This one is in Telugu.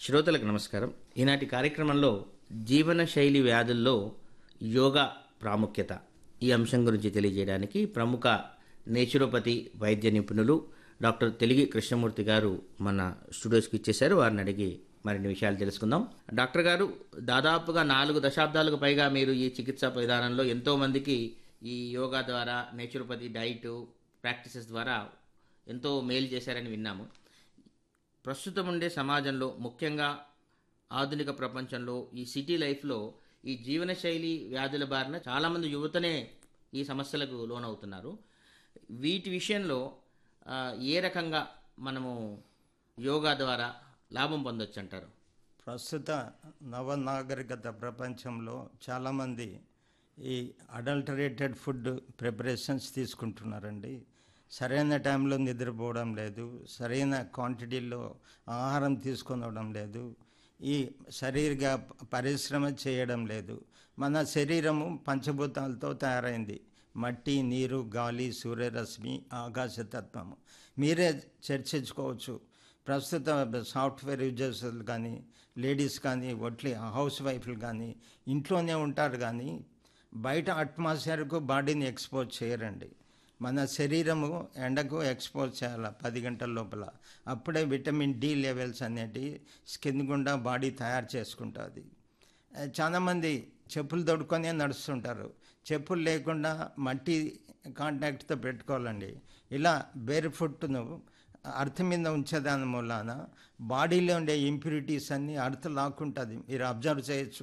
శ్రోతలకు నమస్కారం ఈనాటి కార్యక్రమంలో జీవనశైలి వ్యాధుల్లో యోగా ప్రాముఖ్యత ఈ అంశం గురించి తెలియజేయడానికి ప్రముఖ నేచురోపతి వైద్య నిపుణులు డాక్టర్ తెలిగి కృష్ణమూర్తి గారు మన స్టూడియోస్కి ఇచ్చేశారు వారిని అడిగి మరిన్ని విషయాలు తెలుసుకుందాం డాక్టర్ గారు దాదాపుగా నాలుగు దశాబ్దాలకు పైగా మీరు ఈ చికిత్సా విధానంలో ఎంతో మందికి ఈ యోగా ద్వారా నేచురోపతి డైట్ ప్రాక్టీసెస్ ద్వారా ఎంతో మేలు చేశారని విన్నాము ప్రస్తుతం ఉండే సమాజంలో ముఖ్యంగా ఆధునిక ప్రపంచంలో ఈ సిటీ లైఫ్లో ఈ జీవనశైలి వ్యాధుల బారిన చాలామంది యువతనే ఈ సమస్యలకు లోనవుతున్నారు వీటి విషయంలో ఆ, ఏ రకంగా మనము యోగా ద్వారా లాభం పొందొచ్చు అంటారు ప్రస్తుత నవనాగరికత ప్రపంచంలో చాలామంది ఈ అడల్టరేటెడ్ ఫుడ్ ప్రిపరేషన్స్ తీసుకుంటున్నారండి సరైన టైంలో నిద్రపోవడం లేదు సరైన క్వాంటిటీలో ఆహారం తీసుకొనడం లేదు ఈ శరీరగా పరిశ్రమ చేయడం లేదు మన శరీరము పంచభూతాలతో తయారైంది మట్టి నీరు గాలి సూర్యరశ్మి ఆకాశతత్వము మీరే చర్చించుకోవచ్చు ప్రస్తుత సాఫ్ట్వేర్ యూజర్స్ కానీ లేడీస్ కానీ ఒట్లి హౌస్ వైఫ్లు కానీ ఇంట్లోనే ఉంటారు కానీ బయట అట్మాస్ఫియర్కు బాడీని ఎక్స్పోజ్ చేయరండి మన శరీరము ఎండకు ఎక్స్పోజ్ చేయాలి పది గంటల లోపల అప్పుడే విటమిన్ డి లెవెల్స్ అనేటివి స్కిన్ గుండా బాడీ తయారు చేసుకుంటుంది చాలామంది చెప్పులు తొడుక్కొనే నడుస్తుంటారు చెప్పులు లేకుండా మట్టి కాంటాక్ట్తో పెట్టుకోవాలండి ఇలా బేర్ ఫుట్ను అర్త్ మీద ఉంచేదాని మూలాన బాడీలో ఉండే ఇంప్యూరిటీస్ అన్నీ అర్త్ లాక్కుంటుంది మీరు అబ్జర్వ్ చేయొచ్చు